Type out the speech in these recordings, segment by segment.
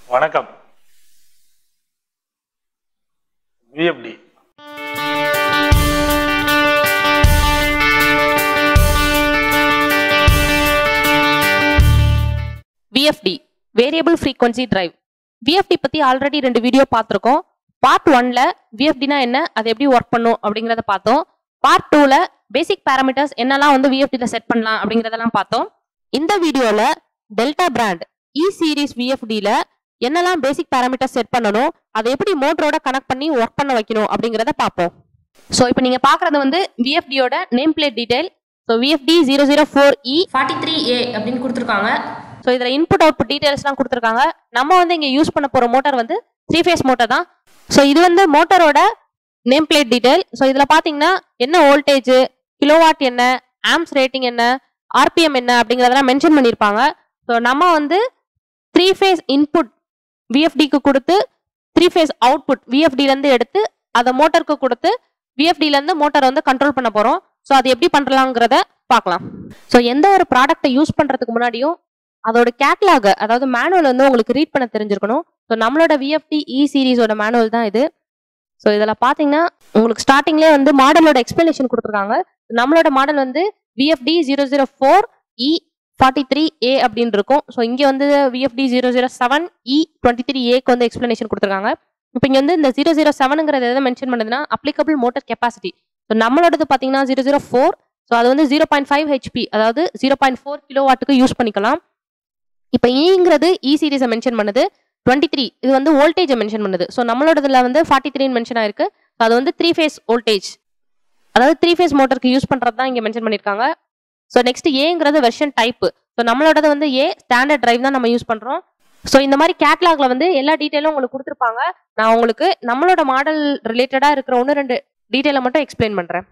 வணக்கம் VFD VFD variable frequency drive VFD பத்தி already ரெண்டு வீடியோ பார்த்துருக்கோம் பார்ட் ஒன்ல விஎஃப்டினா என்ன அது எப்படி ஒர்க் பண்ணும் அப்படிங்கிறத பார்த்தோம் பார்ட் டூல பேசிக் பேராமீட்டர்ஸ் என்னெல்லாம் வந்து விஎஃப்டில செட் பண்ணலாம் அப்படிங்கிறதெல்லாம் பார்த்தோம் இந்த வீடியோல டெல்டா பிராண்ட் இ சீரிஸ் விஎஃப்டில என்னெல்லாம் பேசிக் பேராமீட்டர்ஸ் செட் பண்ணணும் அதை எப்படி மோட்டரோட கனெக்ட் பண்ணி ஒர்க் பண்ண வைக்கணும் அப்படிங்கிறத பார்ப்போம் ஸோ இப்போ நீங்க பார்க்குறது வந்து விஎஃப்டியோட name plate detail so VFD zero zero four E forty three A அப்படின்னு கொடுத்துருக்காங்க ஸோ இதில் இன்புட் அவுட்புட் டீடைல்ஸ்லாம் கொடுத்துருக்காங்க நம்ம வந்து இங்கே யூஸ் பண்ண போகிற மோட்டார் வந்து த்ரீ ஃபேஸ் மோட்டார் தான் ஸோ இது வந்து மோட்டரோட நேம் பிளேட் டீடைல் ஸோ இதில் பார்த்தீங்கன்னா என்ன வோல்டேஜ் கிலோவாட் என்ன ஆம்ஸ் ரேட்டிங் என்ன ஆர்பிஎம் என்ன அப்படிங்கிறதெல்லாம் மென்ஷன் பண்ணியிருப்பாங்க ஸோ நம்ம வந்து த்ரீ ஃபேஸ் இன்புட் விஎஃப்டிக்கு கொடுத்து த்ரீ ஃபேஸ் அவுட்புட் விஎஃப்டிலேருந்து எடுத்து அதை மோட்டருக்கு கொடுத்து விஎஃப்டிலேருந்து மோட்டார் வந்து கண்ட்ரோல் பண்ண போகிறோம் ஸோ அது எப்படி பண்ணுறலாங்கிறத பார்க்கலாம் ஸோ எந்த ஒரு ப்ராடக்ட்டை யூஸ் பண்ணுறதுக்கு முன்னாடியும் அதோட கேட்லாக் அதாவது மேனுவல் வந்து உங்களுக்கு ரீட் பண்ண தெரிஞ்சிருக்கணும் ஸோ நம்மளோட விஎஃப்டி இ சீரிஸோட மேனுவல் தான் இது ஸோ இதில் பார்த்தீங்கன்னா உங்களுக்கு ஸ்டார்டிங்லேயே வந்து மாடலோட எக்ஸ்பிளனேஷன் கொடுத்துருக்காங்க நம்மளோட மாடல் வந்து VFD zero zero four E forty three A அப்படின்னு இருக்கும் ஸோ இங்கே வந்து VFD zero zero seven E twenty three ஏக்கு வந்து எக்ஸ்பிளனேஷன் கொடுத்துருக்காங்க இப்போ இங்கே வந்து இந்த ஜீரோ ஜீரோ செவனுங்கிறது எதை மென்ஷன் பண்ணுதுன்னா அப்ளிகபிள் மோட்டர் கெப்பாசிட்டி ஸோ நம்மளோடது பார்த்தீங்கன்னா ஜீரோ ஜீரோ ஃபோர் ஸோ அது வந்து ஜீரோ பாயிண்ட் ஃபைவ் ஹெச்பி அதாவது ஜீரோ பாயிண்ட் ஃபோர் கிலோ வாட்டுக்கு யூஸ் பண்ணிக்கலாம் இப்போ ஈங்கிறது இ சீரிஸை மென்ஷன் பண்ணுது டுவெண்ட்டி த்ரீ இது வந்து வோல்டேஜை மென்ஷன் பண்ணுது ஸோ நம்மளோடதுல வந்து ஃபார்ட்டி த்ரீன்னு மென்ஷன் ஆயிருக்கு So அது வந்து த்ரீ ஃபேஸ் வோல்டேஜ் அதாவது த்ரீ ஃபேஸ் மோட்டருக்கு யூஸ் பண்ணுறது தான் இங்கே மென்ஷன் பண்ணியிருக்காங்க ஸோ நெக்ஸ்ட் ஏங்கிறது வெர்ஷன் டைப்பு ஸோ நம்மளோடது வந்து ஏ ஸ்டாண்டர்ட் டிரைவ் தான் நம்ம யூஸ் பண்ணுறோம் ஸோ இந்த மாதிரி கேட்லாக்ல வந்து எல்லா டீட்டெயிலும் உங்களுக்கு கொடுத்துருப்பாங்க நான் உங்களுக்கு நம்மளோட மாடல் ரிலேட்டடாக இருக்கிற ஒன்று ரெண்டு டீட்டெயிலை மட்டும் எக்ஸ்பிளைன் பண்ணுறேன்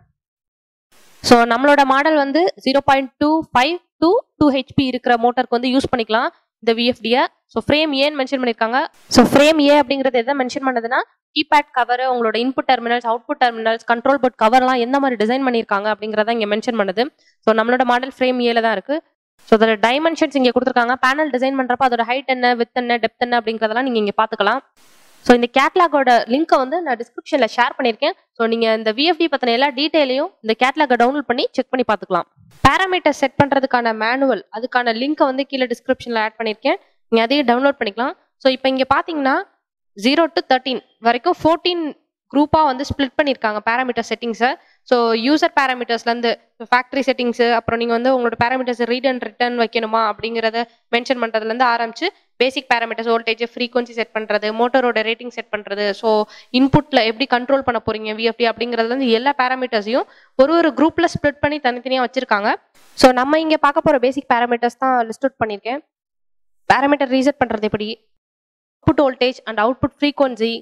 ஸோ நம்மளோட மாடல் வந்து zero point two five two two HP இருக்கிற மோட்டருக்கு வந்து யூஸ் பண்ணிக்கலாம் இந்த விஎஃப்டியை ஸோ ஃப்ரேம் ஏன்னு மென்ஷன் பண்ணியிருக்காங்க ஸோ ஃப்ரேம் ஏ அப்படிங்கிறது எதை மென்ஷன் பண்ணுதுன்னா கீபேட் கவர் உங்களோட input terminals output terminals control port கவர்லாம் எந்த மாதிரி டிசைன் பண்ணியிருக்காங்க அப்படிங்கிறத இங்கே மென்ஷன் பண்ணுது ஸோ நம்மளோட மாடல் ஃப்ரேம் ஏல தான் இருக்கு ஸோ அதோட டைமென்ஷன்ஸ் இங்கே கொடுத்துருக்காங்க பேனல் டிசைன் பண்ணுறப்ப அதோட ஹைட் என்ன வித் என்ன டெப்த் என்ன அப்படிங்கிறதெல்லாம் நீங்கள் இங்கே பார்த்துக்கலாம் ஸோ இந்த கேட்லாகோட லிங்க்கை வந்து நான் டிஸ்கிரிப்ஷனில் ஷேர் பண்ணியிருக்கேன் ஸோ நீங்கள் இந்த விஎஃப்டி பற்றின எல்லா டீட்டெயிலையும் இந்த கேட்லாகை டவுன்லோட் பண்ணி செக் பண்ணி பார்த்துக்கலாம் பேராமீட்டர் செட் பண்ணுறதுக்கான மேனுவல் அதுக்கான லிங்க்கை வந்து கீழே டிஸ்கிரிப்ஷனில் ஆட் பண்ணியிருக்கேன் நீங்கள் அதையும் டவுன்லோட் பண்ணிக்கலாம் ஸோ இப்போ இங்கே பார்த்தீங்கன்னா ஜீரோ டு தேர்ட்டீன் வரைக்கும் ஃபோர்டீன் குரூப்பாக வந்து ஸ்ப்ளிட் பண்ணியிருக்காங்க பேராமீட்டர் செட்டிங்ஸை ஸோ யூசர் பேராமீட்டர்ஸ்லேருந்து ஃபேக்ட்ரி செட்டிங்ஸு அப்புறம் நீங்கள் வந்து உங்களோட பேராமீட்டர்ஸ் ரீட் அண்ட் ரிட்டர்ன் வைக்கணுமா அப்படிங்கிறத மென்ஷன் பண்ணுறதுலேருந்து ஆரம்பிச்சு basic parameters voltage frequency set பண்ணுறது மோட்டரோட ரேட்டிங் செட் பண்ணுறது ஸோ இன்புட்டில் எப்படி கண்ட்ரோல் பண்ண போகிறீங்க விஎஃப்டி அப்படிங்கிறதுலேருந்து எல்லா பேராமீட்டர்ஸையும் ஒரு ஒரு குரூப்பில் ஸ்ப்ளிட் பண்ணி தனித்தனியாக வச்சுருக்காங்க ஸோ நம்ம இங்கே பார்க்க போகிற பேசிக் பேராமீட்டர்ஸ் தான் லிஸ்ட் அவுட் பண்ணியிருக்கேன் பேராமீட்டர் ரீசெட் பண்ணுறது எப்படி output voltage and output frequency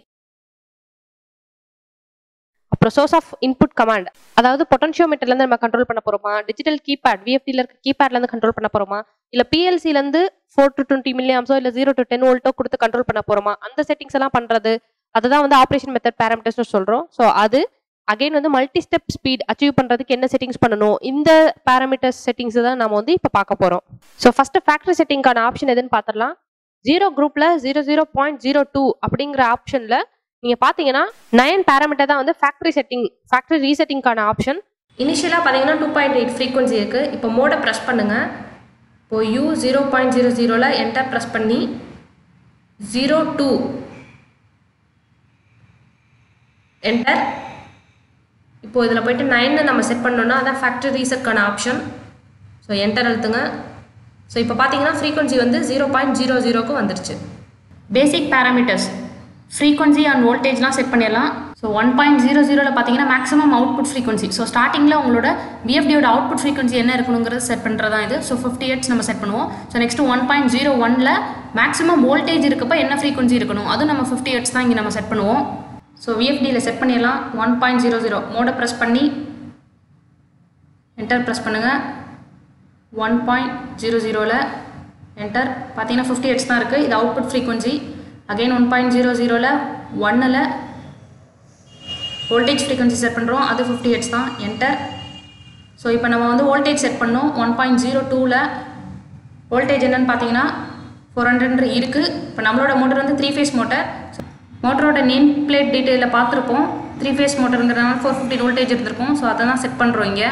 அப்புறம் சோர்ஸ் ஆஃப் இன்புட் கமாண்ட் அதாவது பொட்டன்ஷியோமீட்டர்லேருந்து நம்ம கண்ட்ரோல் பண்ண போகிறோமா டிஜிட்டல் கீபேட் விஎஃப்டியில் இருக்க கீபேட்லேருந்து கண்ட்ரோல் பண்ண போகிறோமா இல்லை பிஎல்சிலேருந்து ஃபோர் டு டுவெண்ட்டி மில்லியாம்ஸோ இல்லை ஜீரோ டு டென் வோல்ட்டோ கொடுத்து கண்ட்ரோல் பண்ண போகிறோமா அந்த செட்டிங்ஸ் எல்லாம் பண்ணுறது அதுதான் வந்து ஆப்ரேஷன் மெத்தட் பேராமீட்டர்ஸ்னு சொல்கிறோம் ஸோ அது அகைன் வந்து மல்டி ஸ்டெப் ஸ்பீட் அச்சீவ் பண்ணுறதுக்கு என்ன செட்டிங்ஸ் பண்ணணும் இந்த பேராமீட்டர்ஸ் செட்டிங்ஸ் தான் நம்ம வந்து இப்போ பார்க்க போகிறோம் ஸோ ஃபஸ்ட்டு ஃபேக்ட்ரி செட்டிங்கான ஆப்ஷன் எதுன்னு பார்த்துடலாம் ஜீரோ குரூப்பில் zero zero point zero two அப்படிங்கிற ஆப்ஷனில் நீங்கள் பார்த்தீங்கன்னா நயன் பேராமீட்டர் தான் வந்து ஃபேக்ட்ரி செட்டிங் ஃபேக்ட்ரி ரீசெட்டிங்கான ஆப்ஷன் இனிஷியலாக பார்த்தீங்கன்னா டூ பாயிண்ட் எயிட் ஃப்ரீக்வன்சி இருக்குது இப்போ மோடை ப்ரெஸ் பண்ணுங்கள் இப்போ யூ ஜீரோ பாயிண்ட் ஜீரோ ஜீரோவில் என்டர் ப்ரெஸ் பண்ணி ஜீரோ டூ என்டர் இப்போ இதில் போயிட்டு நைன்னு நம்ம செட் பண்ணோம்னா அதான் ஃபேக்ட்ரி ரீசெட்கான ஆப்ஷன் ஸோ என்டர் அழுத்துங்க ஸோ இப்போ பார்த்தீங்கன்னா ஃப்ரீக்வன்சி வந்து ஜீரோ பாயிண்ட் ஜீரோ ஜீரோக்கு வந்துருச்சு பேசிக் பேராமீட்டர்ஸ் ஃப்ரீக்வன்சி அண்ட் வோல்டேஜ்லாம் செட் பண்ணிடலாம் ஸோ ஒன் பாயிண்ட் ஜீரோ ஜீரோவில் பார்த்தீங்கன்னா மேக்ஸிமம் அவுட்புட் ஃப்ரீக்வன்சி ஸோ ஸ்டார்டிங்கில் உங்களோட பிஎஃப்டியோட அவுட்புட் ஃப்ரீக்வன்சி என்ன இருக்கணுங்கிறது செட் பண்ணுறது தான் இது ஸோ ஃபிஃப்டி எயிட்ஸ் நம்ம செட் பண்ணுவோம் so next one point zero ஒனில் மேக்ஸிமம் வோல்டேஜ் இருக்கப்போ என்ன ஃப்ரீக்வன்சி இருக்கணும் அதுவும் நம்ம ஃபிஃப்டி எயிட்ஸ் தான் இங்கே நம்ம செட் பண்ணுவோம் ஸோ விஎஃப்டியில் செட் பண்ணிடலாம் ஒன் பாயிண்ட் ஜீரோ ஜீரோ மோடை ப்ரெஸ் பண்ணி என்டர் ப்ரெஸ் பண்ணுங்கள் ஒன் பாயிண்ட் ஜீரோ ஜீரோவில் என்டர் பார்த்தீங்கன்னா ஃபிஃப்டி எயிட்ஸ் தான் இருக்குது இது output frequency again one point zero ஜீரோவில் ஒன்னில் வோல்டேஜ் ஃப்ரீக்வன்சி செட் பண்ணுறோம் அது ஃபிஃப்டி ஹெட்ஸ் தான் என்டர் ஸோ இப்போ நம்ம வந்து வோல்டேஜ் செட் பண்ணோம் ஒன் பாயிண்ட் ஜீரோ டூவில் வோல்டேஜ் என்னன்னு பார்த்தீங்கன்னா ஃபோர் ஹண்ட்ரட் இருக்குது இப்போ நம்மளோட மோட்டர் வந்து three phase motor மோட்டரோட name plate டீட்டெயிலில் பார்த்துருப்போம் த்ரீ ஃபேஸ் மோட்டருங்கிறதுனால ஃபோர் ஃபிஃப்டி வோல்டேஜ் இருந்திருக்கும் ஸோ அதை தான் செட் பண்ணுறோம் இங்கே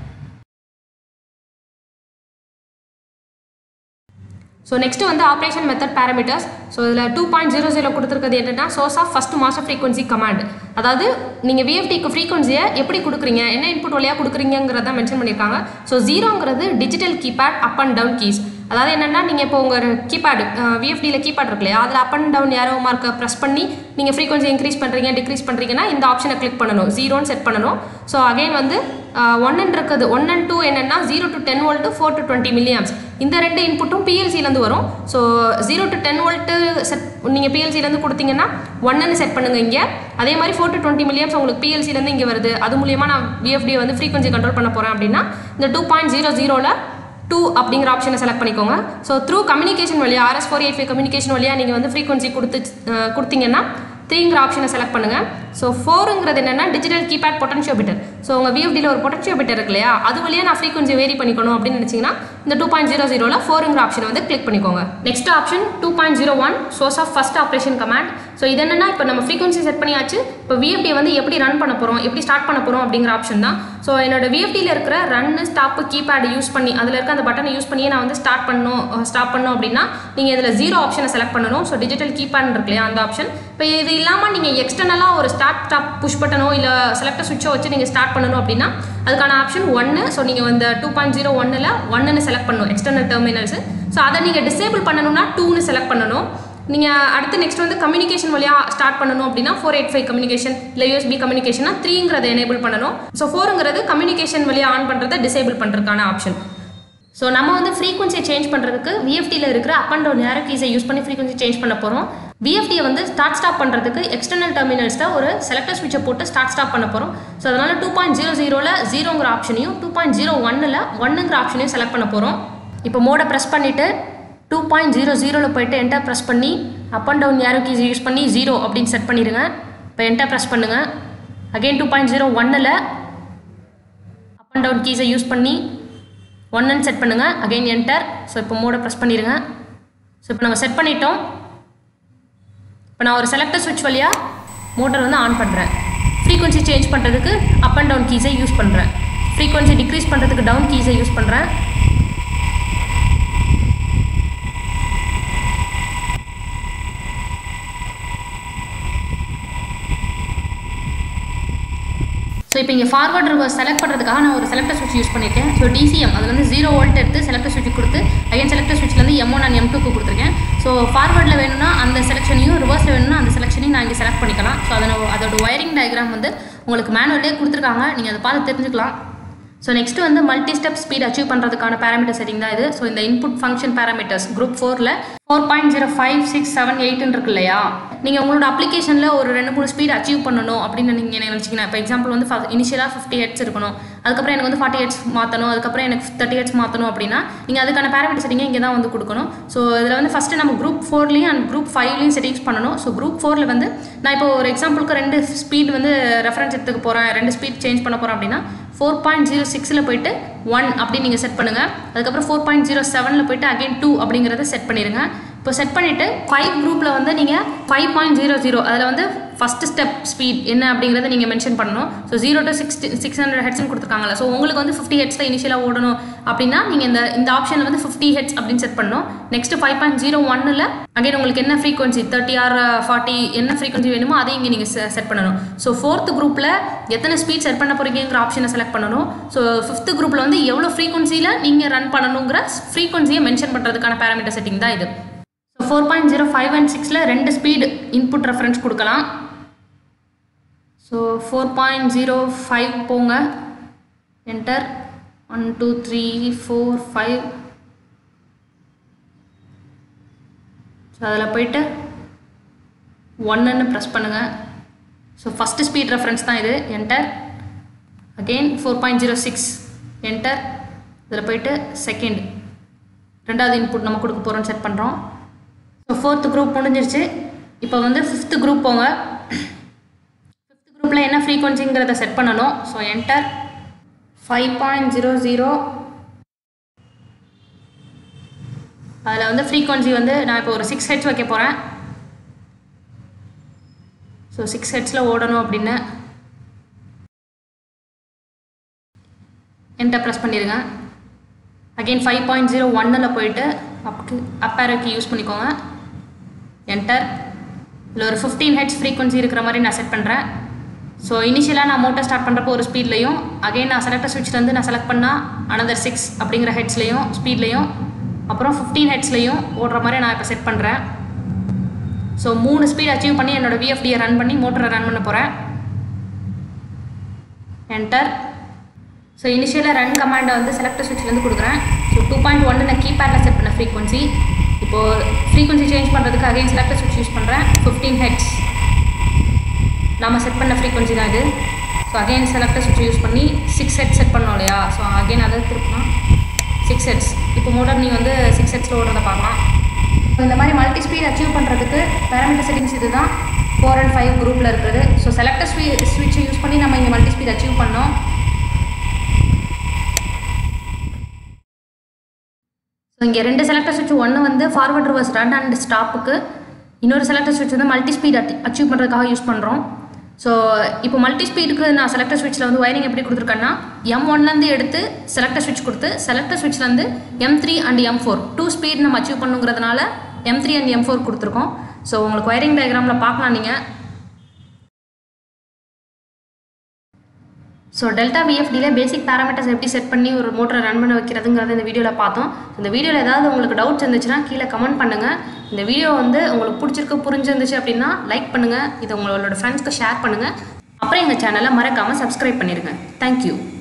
ஸோ நெக்ஸ்ட் வந்து ஆப்ரேஷன் மெத்தட் பேராமீட்டர்ஸ் ஸோ இதில் டூ பாயிண்ட் ஜீரோ ஜீரோ கொடுத்துருக்கிறது என்னன்னா source of first master frequency command அதாவது நீங்கள் விஎஃப்டிக்கு ஃப்ரீக்வன்சியை எப்படி கொடுக்குறீங்க என்ன இன்புட் வழியாக கொடுக்குறீங்கிறத மென்ஷன் பண்ணியிருக்காங்க ஸோ ஜீரோங்கிறது digital keypad up and down keys அதாவது என்னென்னா நீங்கள் இப்போ உங்கள் கீபேடு விஎஃப்டியில் கீபேட் இருக்கு இல்லையா அதில் அப் அண்ட் டவுன் யாரோ மார்க்கை ப்ரெஸ் பண்ணி நீங்கள் ஃப்ரீக்வன்சி இன்க்ரீஸ் பண்ணுறீங்க டிக்ரீஸ் பண்ணுறீங்கன்னா இந்த ஆப்ஷனை கிளிக் பண்ணணும் ஜீரோன்னு செட் பண்ணணும் ஸோ அகைன் வந்து ஒன்னு இருக்குது ஒன் அண்ட் டூ என்னென்னா zero to ten volt four to twenty milliamps இந்த ரெண்டு இன்புட்டும் பிஎல்சிலேருந்து வரும் so zero to ten volt set நீங்கள் பிஎல்சிலேருந்து கொடுத்தீங்கன்னா ஒன்னு செட் பண்ணுங்க இங்கே அதே மாதிரி ஃபோர் டு டுவெண்ட்டி மில்லியம்ஸ் உங்களுக்கு பிஎல்சிலேருந்து இங்கே வருது அது மூலியமாக நான் விஎஃப்டியை வந்து ஃப்ரீக்வன்சி கண்ட்ரோல் பண்ண போகிறேன் அப்படின்னா இந்த டூ பாயிண்ட் ஜீரோ ஜீரோவில் டூ அப்படிங்கிற ஆப்ஷனை செலக்ட் பண்ணிக்கோங்க ஸோ த்ரூ கம்யூனிகேஷன் வழியாக RS four eight five communication வழியாக நீங்கள் வந்து ஃப்ரீக்வன்சி கொடுத்து அஹ், கொடுத்தீங்கன்னா த்ரீங்கிற ஆப்ஷனை செலக்ட் பண்ணுங்கள் ஸோ ஃபோருங்கிறது என்னென்னா டிஜிட்டல் கீபேட் பொட்டன்ஷியோபிட்டர் ஸோ உங்கள் விஎஃப்டியில் ஒரு பொட்டன்ஷியோபிட்டர் இருக்கு இல்லையா அது வழியாக நான் ஃப்ரீக்வன்சி வேரி பண்ணிக்கணும் அப்படின்னு நினச்சிங்கன்னா இந்த டூ பாயிண்ட் ஜீரோ ஜீரோவில் ஃபோருங்கிற ஆப்ஷனை வந்து கிளிக் பண்ணிக்கோங்க next option two point zero one source of first operation command so இது என்னென்னா இப்போ நம்ம ஃப்ரீக்வன்சி செட் பண்ணியாச்சு இப்போ விஎஃப்டியை வந்து எப்படி ரன் பண்ண போகிறோம் எப்படி ஸ்டார்ட் பண்ண போகிறோம் அப்படிங்கிற ஆப்ஷன் தான் ஸோ என்னோட விஎஃப்டியில் இருக்கிற ரன்னு ஸ்டாப்பு கீபேட் யூஸ் பண்ணி அதில் இருக்க அந்த பட்டனை யூஸ் பண்ணியே நான் வந்து ஸ்டார்ட் பண்ணணும் ஸ்டாப் பண்ணணும் அப்படின்னா நீங்கள் இதில் ஜீரோ ஆப்ஷனை செலக்ட் பண்ணணும் ஸோ டிஜிட்டல் கீபேட் இருக்கு இல்லையா அந்த ஆப்ஷன் இப்போ இது இல்லாமல் நீங்கள் எக்ஸ்டர்னலாக ஒரு ஸ்டார்ட் ஸ்டாப் புஷ் பட்டனோ இல்லை செலக்ட் சுவிட்சோ வச்சு நீங்கள் ஸ்டார்ட் பண்ணணும் அப்படின்னா அதுக்கான ஆப்ஷன் ஒன்று ஸோ நீங்கள் வந்து டூ பாயிண்ட் ஜீரோ ஒன்னில் ஒன்னுன்னு செலக்ட் பண்ணணும் எக்ஸ்டர்னல் டெர்மினல்ஸ் ஸோ அதை நீங்கள் டிசேபிள் பண்ணணும்னா டூன்னு செலக்ட் பண்ணணும் நீங்கள் அடுத்து நெக்ஸ்ட் வந்து கம்யூனிகேஷன் வழியாக ஸ்டார்ட் பண்ணணும் அப்படின்னா ஃபோர் எயிட் ஃபைவ் கம்யூனிகேஷன் இல்லை யூஎஸ்பி கம்யூனிகேஷனா த்ரீங்கிறத எனேபிள் பண்ணணும் ஸோ ஃபோருங்கிறது கம்யூனிகேஷன் வழியாக ஆன் பண்ணுறதை டிசேபிள் பண்ணுறதுக்கான ஆப்ஷன் ஸோ நம்ம வந்து ஃப்ரீக்வன்சியை சேஞ்ச் பண்ணுறதுக்கு விஎஃப்டியில் இருக்கிற அப் அண்ட் டவுன் ஏரோ கீஸை யூஸ் பண்ணி ஃப்ரீக்வன்சி சேஞ்ச் பண்ண போகிறோம் விஎஃப்டியை வந்து ஸ்டார்ட் ஸ்டாப் பண்ணுறதுக்கு எக்ஸ்டர்னல் டெர்மினல்ஸில் ஒரு செலக்டர் ஸ்விட்சை போட்டு ஸ்டார்ட் ஸ்டாப் பண்ண போகிறோம் ஸோ அதனால் டூ பாயிண்ட் ஜீரோ ஜீரோவில் ஜீரோங்கிற ஆப்ஷனையும் டூ பாயிண்ட் ஜீரோ ஒன்னில் ஒன்னுங்கிற ஆப்ஷனையும் செலக்ட் பண்ண போகிறோம் இப்போ மோடை ப்ரெஸ் பண்ணிவிட்டு டூ பாயிண்ட் ஜீரோ ஜீரோவில் போயிட்டு என்டர் ப்ரெஸ் பண்ணி up and down arrow keys use பண்ணி ஜீரோ அப்படின்னு செட் பண்ணிடுங்க இப்போ என்டர் ப்ரெஸ் பண்ணுங்கள் அகைன் டூ பாயிண்ட் ஜீரோ ஒன்னில் அப் அண்ட் டவுன் கீஸை யூஸ் பண்ணி ஒன்னு செட் பண்ணுங்கள் அகைன் என்டர் ஸோ இப்போ மோடை ப்ரெஸ் பண்ணிடுங்க ஸோ இப்போ நம்ம செட் பண்ணிட்டோம் இப்போ நான் ஒரு செலக்டர் சுவிட்ச் வழியாக மோட்டர் வந்து ஆன் பண்ணுறேன் ஃப்ரீக்வன்சி சேஞ்ச் பண்ணுறதுக்கு அப் அண்ட் டவுன் கீஸை யூஸ் பண்ணுறேன் ஃப்ரீக்வன்சி டிக்ரீஸ் பண்ணுறதுக்கு டவுன் கீஸை யூஸ் பண்ணுறேன் ஸோ இப்போ இங்கே ஃபார்வர்ட் ரிவர்ஸ் செலக்ட் பண்ணுறதுக்காக நான் ஒரு செலக்டர் சுவிட்ச் யூஸ் பண்ணியிருக்கேன் ஸோ டிசிஎம் அதில் வந்து ஜீரோ வோல்ட் எடுத்து செலக்டர் சுவிட்ச் கொடுத்து அகைன் செலக்டர் சுவிட்ச்லேருந்து எம் ஒன் அண்ட் எம் டூக்கு கொடுத்துருக்கேன் ஸோ ஃபார்வர்டில் வேணும்னா அந்த செலெக்ஷனையும் ரிவர்ஸில் வேணும்னா அந்த செலெக்ஷனையும் நான் இங்கே செலக்ட் பண்ணிக்கலாம் ஸோ அதோட அதோட ஒயரிங் டயக்ராம் வந்து உங்களுக்கு மேனுவலே கொடுத்துருக்காங்க நீங்கள் அதை பார்த்து தெரிஞ்சுக்கலாம் ஸோ நெக்ஸ்ட் வந்து மல்டி ஸ்டெப் ஸ்பீட் அச்சீவ் பண்ணுறதுக்கான பேராமீட்டர் செட்டிங் தான் இது ஸோ இந்த இன்புட் ஃபங்க்ஷன் பேராமீட்டர்ஸ் குரூப் ஃபோரில் four point zero five six seven எயிட்னு இருக்கு இல்லையா நீங்கள் உங்களோட அப்ளிகேஷனில் ஒரு ரெண்டு மூணு ஸ்பீட் அச்சீவ் பண்ணணும் அப்படின்னு நீங்கள் நினச்சிங்கன்னா இப்போ எக்ஸாம்பிள் வந்து இனிஷியலாக ஃபிஃப்டி ஹெட்ஸ் இருக்கணும் அதுக்கப்புறம் எனக்கு வந்து ஃபார்ட்டி ஹெட்ஸ் மாற்றணும் அதுக்கப்புறம் எனக்கு தேர்ட்டி ஹெட்ஸ் மாற்றணும் அப்படின்னா நீங்கள் அதுக்கான பேராமீட்டர் செட்டிங்கை இங்கே தான் வந்து கொடுக்கணும் ஸோ இதில் வந்து ஃபஸ்ட்டு நம்ம குரூப் ஃபோர்லேயும் அண்ட் குரூப் ஃபைவ்லையும் செட்டிங்ஸ் பண்ணணும் ஸோ குரூப் ஃபோரில் வந்து நான் இப்போ ஒரு எக்ஸாம்பிளுக்கு ரெண்டு ஸ்பீட் வந்து ரெஃபரன்ஸ் எடுத்துக்க போகிறேன் ரெண்டு ஸ்பீட் சேஞ்ச் பண்ண போகிறேன் அப்படின்னா ஃபோர் பாயிண்ட் ஜீரோ சிக்ஸில் போயிட்டு ஒன் அப்படின்னு நீங்கள் செட் பண்ணுங்கள் அதுக்கப்புறம் ஃபோர் பாயிண்ட் ஜீரோ செவனில் போயிட்டு அகைன் டூ அப்படிங்கிறத செட் பண்ணிடுங்க இப்போ செட் பண்ணிவிட்டு ஃபைவ் குரூப்பில் வந்து நீங்கள் ஃபைவ் பாயிண்ட் ஜீரோ ஜீரோ அதில் வந்து ஃபஸ்ட்டு ஸ்டெப் ஸ்பீட் என்ன அப்படிங்கிறத நீங்கள் மென்ஷன் பண்ணணும் so zero to six six hundred ஹெட்ஸ்னு கொடுத்துருக்காங்களா ஸோ உங்களுக்கு வந்து ஃபிஃப்டி ஹெட்ஸில் இனிஷியலாக ஓடணும் அப்படின்னா நீங்கள் இந்த இந்த ஆப்ஷனில் வந்து ஃபிஃப்டி ஹெட்ஸ் அப்படின்னு செட் பண்ணணும் நெக்ஸ்ட் ஃபைவ் பாயிண்ட் ஜீரோ ஒன்னில் அகைன் உங்களுக்கு என்ன ஃப்ரீக்வன்சி தேர்ட்டி ஆர் ஃபார்ட்டி என்ன ஃப்ரீக்வன்சி வேணுமோ அதையும் இங்கே நீங்கள் செட் பண்ணணும் ஸோ ஃபோர்த் குரூப்பில் எத்தனை ஸ்பீட் செட் பண்ண போகிறீங்கிற ஆப்ஷனை செலக்ட் பண்ணணும் ஸோ ஃபிஃப்த் குரூப்பில் வந்து எவ்வளோ ஃப்ரீக்வன்சியில் நீங்கள் ரன் பண்ணணுங்கிற ஃப்ரீக்வன்சியை மென்ஷன் பண்ணுறதுக்கான பேராமீட்டர் செட்டிங் தான் இது so four point zero five and சிக்ஸில் ரெண்டு ஸ்பீடு இன்புட் ரெஃபரன்ஸ் கொடுக்கலாம் so four point zero five போங்க enter one two three four five so அதில் போயிட்டு ஒன்னுன்னு ப்ரெஸ் பண்ணுங்கள் ஸோ ஃபஸ்ட்டு ஸ்பீட் ரெஃபரன்ஸ் தான் இது enter again four point zero six enter இதில் போயிட்டு செகண்ட் ரெண்டாவது இன்புட் நம்ம கொடுக்க போகிறோம்னு செட் பண்ணுறோம் ஸோ ஃபோர்த்து குரூப் முடிஞ்சிருச்சு இப்போ வந்து ஃபிஃப்த்து குரூப் போங்க ஃபிஃப்த் குரூப்பில் என்ன ஃப்ரீக்வன்சிங்கிறத செட் பண்ணணும் so enter five point zero zero அதில் வந்து ஃப்ரீக்வன்சி வந்து நான் இப்போ ஒரு சிக்ஸ் ஹெட்ஸ் வைக்க போகிறேன் ஸோ சிக்ஸ் ஹெட்ஸில் ஓடணும் அப்படின்னு என்டர் ப்ரெஸ் பண்ணிடுங்க அகெயின் ஃபைவ் பாயிண்ட் ஜீரோ ஒன்னில் போயிட்டு அப்க்கு அப் ஆரோக்கு யூஸ் பண்ணிக்கோங்க என்டர் இதில் ஒரு ஃபிஃப்டீன் ஹெட்ஸ் ஃப்ரீக்வன்சி இருக்கிற மாதிரி நான் செட் பண்ணுறேன் ஸோ இனிஷியலாக நான் மோட்டர் ஸ்டார்ட் பண்ணுறப்போ ஒரு ஸ்பீட்லையும் அகைன் நான் செலக்டர் ஸ்விட்ச்லேருந்து நான் செலக்ட் பண்ணால் அனதர் சிக்ஸ் அப்படிங்கிற ஹெட்ஸ்லையும் ஸ்பீட்லையும் அப்புறம் ஃபிஃப்டீன் ஹெட்ஸ்லையும் ஓடுற மாதிரி நான் இப்போ செட் பண்ணுறேன் ஸோ மூணு ஸ்பீட் அச்சீவ் பண்ணி என்னோட விஎஃப்டியை ரன் பண்ணி மோட்டரை ரன் பண்ண போகிறேன் என்டர் ஸோ இனிஷியலாக ரன் கமாண்டை வந்து செலக்டர் ஸ்விட்ச்லேருந்து கொடுக்குறேன் ஸோ டூ பாயிண்ட் ஒன்று நான் கீபேடில் செட் பண்ண ஃப்ரீக்வன்சி இப்போது ஃப்ரீக்வன்சி சேஞ்ச் பண்ணுறதுக்கு அகைன் செலக்டர் ஸ்விட்ச் யூஸ் பண்ணுறேன் ஃபிஃப்டீன் ஹெட்ஸ் நம்ம செட் பண்ண ஃப்ரீக்வன்சி தான் இது ஸோ அகைன் செலக்டர் சுவிட்ச் யூஸ் பண்ணி சிக்ஸ் ஹெட் செட் பண்ணோம் இல்லையா ஸோ அகைன் அதை திருப்பினா சிக்ஸ் ஹெட்ஸ் இப்போ மோட்டர் நீங்கள் வந்து சிக்ஸ் ஹெட்ஸில் ஓடுறத பார்க்கலாம் இந்த மாதிரி மல்டி ஸ்பீட் அச்சீவ் பண்ணுறதுக்கு பேராமீட்டர் செட்டிங்ஸ் இது தான் ஃபோர் அண்ட் ஃபைவ் குரூப்பில் இருக்கிறது ஸோ செலக்டர் ஸ்வீ ஸ்விட்சை யூஸ் பண்ணி நம்ம இங்கே மல்டி ஸ்பீட் அச்சீவ் பண்ணோம் ஸோ இங்கே ரெண்டு செலக்டர் சுவிட்ச் ஒன்று வந்து ஃபார்வர்ட் ரிவர்ஸ் ரன் அண்ட் ஸ்டாப்புக்கு இன்னொரு செலக்டர் சுவிட்ச் வந்து மல்டி ஸ்பீட் அச்சீவ் பண்ணுறதுக்காக யூஸ் பண்ணுறோம் ஸோ இப்போ மல்டி ஸ்பீடுக்கு நான் செலக்டர் ஸ்விட்சில் வந்து ஒயரிங் எப்படி கொடுத்துருக்கேன்னா எம் ஒன்லேருந்து எடுத்து செலக்டர் ஸ்விட்ச் கொடுத்து செலக்டர் ஸ்விட்ச்லேருந்து M three and M four two speed நம்ம அச்சீவ் பண்ணுங்கிறதுனால M three and M four கொடுத்துருக்கோம் ஸோ உங்களுக்கு ஒயரிங் டயக்ராமில் பார்க்கலாம் நீங்கள் ஸோ டெல்டா விஎஃப்டியில் பேசிக் பேராமீட்டர்ஸ் எப்படி செட் பண்ணி ஒரு மோட்டரை ரன் பண்ண வைக்கிறதுங்கிறத இந்த வீடியோவில் பார்த்தோம் இந்த வீடியோவில் ஏதாவது உங்களுக்கு டவுட்ஸ் இருந்துச்சுன்னா கீழே கமெண்ட் பண்ணுங்கள் இந்த வீடியோ வந்து உங்களுக்கு பிடிச்சிருக்கு புரிஞ்சிருந்துச்சு அப்படின்னா லைக் பண்ணுங்கள் இதை உங்களோட ஃப்ரெண்ட்ஸ்க்கு ஷேர் பண்ணுங்கள் அப்புறம் எங்கள் சேனலை மறக்காமல் சப்ஸ்கிரைப் பண்ணிடுங்க தேங்க்யூ